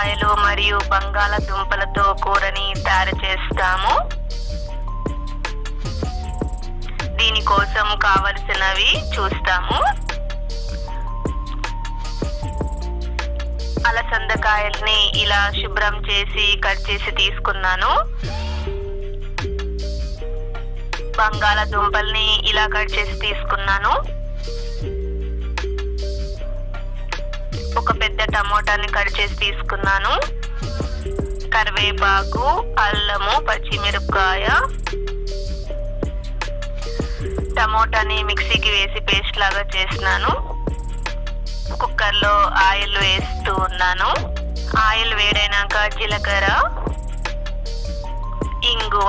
కాయలు మరియు బంగాళదుంపలతో కూరని తయారు చేస్తాము దీనికోసం కావలసినవి చూస్తాము అలసందకాయల్ని ఇలా శుభ్రం చేసి కట్ చేసి తీసుకున్నాను బంగాళదుంపల్ని ఇలా కట్ చేసి తీసుకున్నాను ఒక పెద్ద టమోటాని కట్ చేసి తీసుకున్నాను కరివేపాకు అల్లము పచ్చిమిరపకాయ టమోటాని మిక్సీకి వేసి పేస్ట్ లాగా చేసినాను కుక్కర్లో ఆయిల్ వేస్తూ ఉన్నాను ఆయిల్ వేడైనాక జీలకర్ర ఇంగువ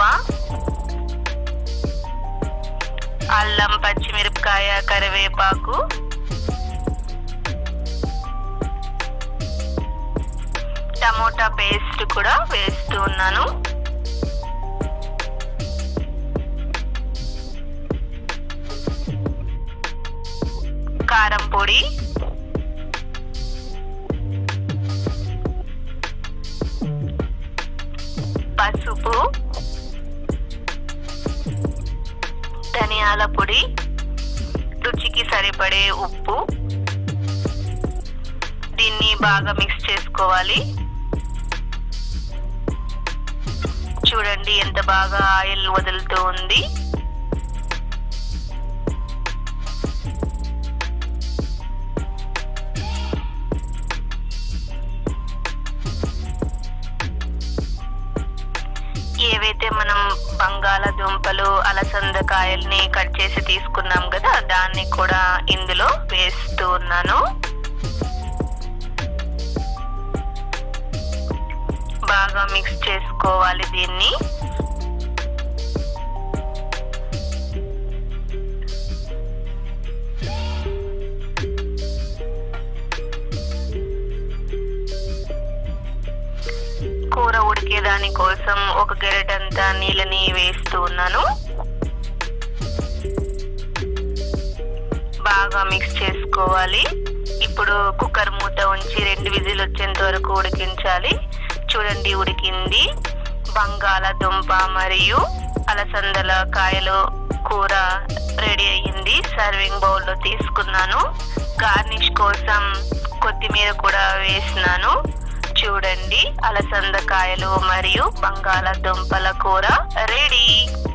అల్లం పచ్చిమిరపకాయ కరివేపాకు టమోటా పేస్ట్ కూడా వేస్తూ ఉన్నాను కారం పొడి పసుపు ధనియాల పొడి రుచికి సరిపడే ఉప్పు దీన్ని బాగా మిక్స్ చేసుకోవాలి చూడండి ఎంత బాగా ఆయిల్ వదులుతూ ఉంది ఏవైతే మనం బంగాళదుంపలు అలసందకాయల్ని కట్ చేసి తీసుకున్నాం కదా దాన్ని కూడా ఇందులో వేస్తూ ఉన్నాను బాగా మిక్స్ చేసుకోవాలి దీన్ని కూర ఉడికేదాని కోసం ఒక గెరటంతా నీళ్ళని వేస్తూ ఉన్నాను బాగా మిక్స్ చేసుకోవాలి ఇప్పుడు కుక్కర్ మూత ఉంచి రెండు విజిల్ వచ్చేంత వరకు ఉడికించాలి చూడండి ఉడికింది బంగాళదుంప మరియు అలసందల కాయలు కూర రెడీ అయ్యింది సర్వింగ్ బౌల్లో తీసుకున్నాను గార్నిష్ కోసం కొత్తిమీర కూడా వేసినాను చూడండి అలసంద కాయలు మరియు బంగాళదుంపల కూర రెడీ